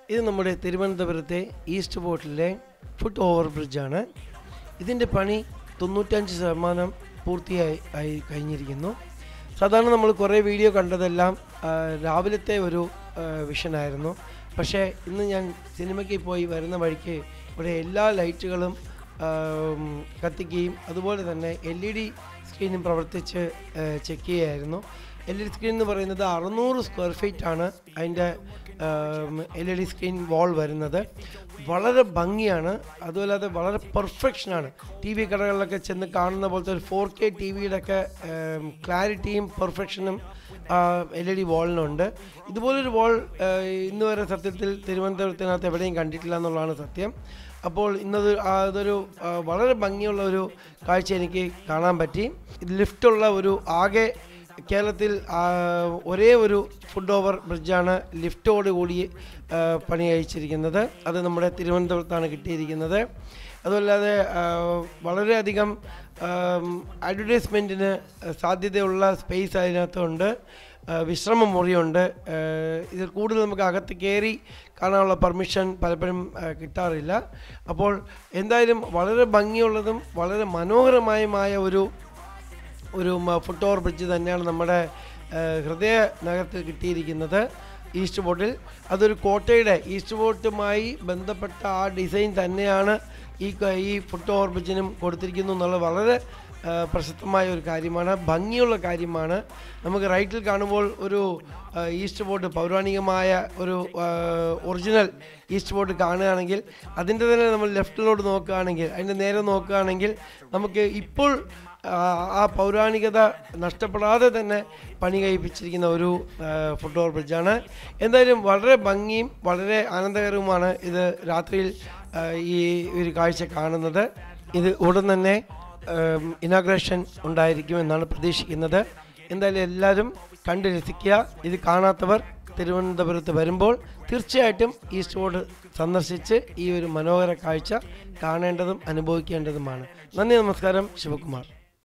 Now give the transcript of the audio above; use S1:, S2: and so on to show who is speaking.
S1: ഇത് നമ്മുടെ തിരുവനന്തപുരത്തെ ഈസ്റ്റ് പോർട്ടിലെ ഫുട് ഓവർ ബ്രിഡ്ജാണ് ഇതിൻ്റെ പണി തൊണ്ണൂറ്റഞ്ച് ശതമാനം പൂർത്തിയായി ആയി കഴിഞ്ഞിരിക്കുന്നു സാധാരണ നമ്മൾ കുറേ വീഡിയോ കണ്ടതെല്ലാം ആ, രാവിലത്തെ ഒരു ആ, വിഷനായിരുന്നു പക്ഷേ ഇന്ന് ഞാൻ സിനിമയ്ക്ക് പോയി വരുന്ന വഴിക്ക് ഇവിടെ എല്ലാ ലൈറ്റുകളും ആം, കത്തിക്കുകയും അതുപോലെ തന്നെ എൽ ഇ ഡി സ്ക്രീനും പ്രവർത്തിച്ച് ചെക്ക് ചെയ്യുകയായിരുന്നു എൽ ഇ ഡി സ്ക്രീൻ എന്ന് പറയുന്നത് അറുന്നൂറ് സ്ക്വയർ ഫീറ്റ് ആണ് അതിൻ്റെ L E D screen wall വരുന്നത് വളരെ ഭംഗിയാണ് അതുപോലെ അത് വളരെ പെർഫെക്ഷനാണ് ടി വി കടകളിലൊക്കെ ചെന്ന് കാണുന്ന പോലത്തെ ഒരു ഫോർ കെ ടി വിയുടെ ഒക്കെ ക്ലാരിറ്റിയും പെർഫെക്ഷനും എൽ ഇ ഡി വാളിനുണ്ട് ഇതുപോലൊരു വാൾ ഇന്ന് വരെ സത്യത്തിൽ തിരുവനന്തപുരത്തിനകത്ത് എവിടെയും കണ്ടിട്ടില്ല എന്നുള്ളതാണ് സത്യം അപ്പോൾ ഇന്നത് ആ, അതൊരു ആ, വളരെ ഭംഗിയുള്ള ഒരു കാഴ്ച എനിക്ക് കാണാൻ പറ്റി ഇത് ലിഫ്റ്റുള്ള ഒരു ആകെ കേരളത്തിൽ ആ, ഒരേ ഒരു ഫുഡ് ഓവർ ബ്രിഡ്ജാണ് ലിഫ്റ്റോട് കൂടി ആ, പണി കഴിച്ചിരിക്കുന്നത് അത് നമ്മുടെ തിരുവനന്തപുരത്താണ് കിട്ടിയിരിക്കുന്നത് അതുമല്ലാതെ ആ, വളരെയധികം അഡ്വർടൈസ്മെൻറ്റിന് സാധ്യതയുള്ള സ്പേസ് അതിനകത്തുണ്ട് ആ, വിശ്രമ മുറിയുണ്ട് ആ, ഇതിൽ കൂടുതൽ നമുക്ക് അകത്ത് കയറി കാണാനുള്ള പെർമിഷൻ പലപ്പോഴും ആ, കിട്ടാറില്ല അപ്പോൾ എന്തായാലും വളരെ ഭംഗിയുള്ളതും വളരെ മനോഹരമായുമായ ഒരു ഒരു ഫുട് ഓവർ ബ്രിഡ്ജ് തന്നെയാണ് നമ്മുടെ ആ, ഹൃദയ നഗരത്തിൽ കിട്ടിയിരിക്കുന്നത് ഈസ്റ്റ് ബോട്ടിൽ അതൊരു കോട്ടയുടെ ഈസ്റ്റ് ബോട്ടുമായി ബന്ധപ്പെട്ട ആ ഡിസൈൻ തന്നെയാണ് ഈ ക- ഈ ഫുട് ഓവർ ബ്രിഡ്ജിനും കൊടുത്തിരിക്കുന്നു എന്നുള്ളത് വളരെ ആ, പ്രശസ്തമായ ഒരു കാര്യമാണ് ഭംഗിയുള്ള കാര്യമാണ് നമുക്ക് റൈറ്റിൽ കാണുമ്പോൾ ഒരു ആ, ഈസ്റ്റ് ബോട്ട് പൗരാണികമായ ഒരു ആ, ഒറിജിനൽ ഈസ്റ്റ് ബോട്ട് കാണുകയാണെങ്കിൽ അതിൻ്റെ തന്നെ നമ്മൾ ലെഫ്റ്റിലോട്ട് നോക്കുകയാണെങ്കിൽ അതിൻ്റെ നേരെ നോക്കുകയാണെങ്കിൽ നമുക്ക് ഇപ്പോൾ ആ, ആ പൗരാണികത നഷ്ടപ്പെടാതെ തന്നെ പണി കഴിപ്പിച്ചിരിക്കുന്ന ഒരു ഫുട് ഓവർ ബ്രിഡ്ജാണ് എന്തായാലും വളരെ ഭംഗിയും വളരെ ആനന്ദകരവുമാണ് ഇത് രാത്രിയിൽ ആ, ഈ ഒരു കാഴ്ച കാണുന്നത് ഇത് ഉടൻ തന്നെ ഇനാഗ്രേഷൻ ഉണ്ടായിരിക്കുമെന്നാണ് പ്രതീക്ഷിക്കുന്നത് എന്തായാലും എല്ലാവരും കണ്ട് രസിക്കുക ഇത് കാണാത്തവർ തിരുവനന്തപുരത്ത് വരുമ്പോൾ തീർച്ചയായിട്ടും ഈസ്റ്റ് ബോർഡ് സന്ദർശിച്ച് ഈ ഒരു മനോഹര കാഴ്ച കാണേണ്ടതും അനുഭവിക്കേണ്ടതുമാണ് നന്ദി നമസ്കാരം ശിവകുമാർ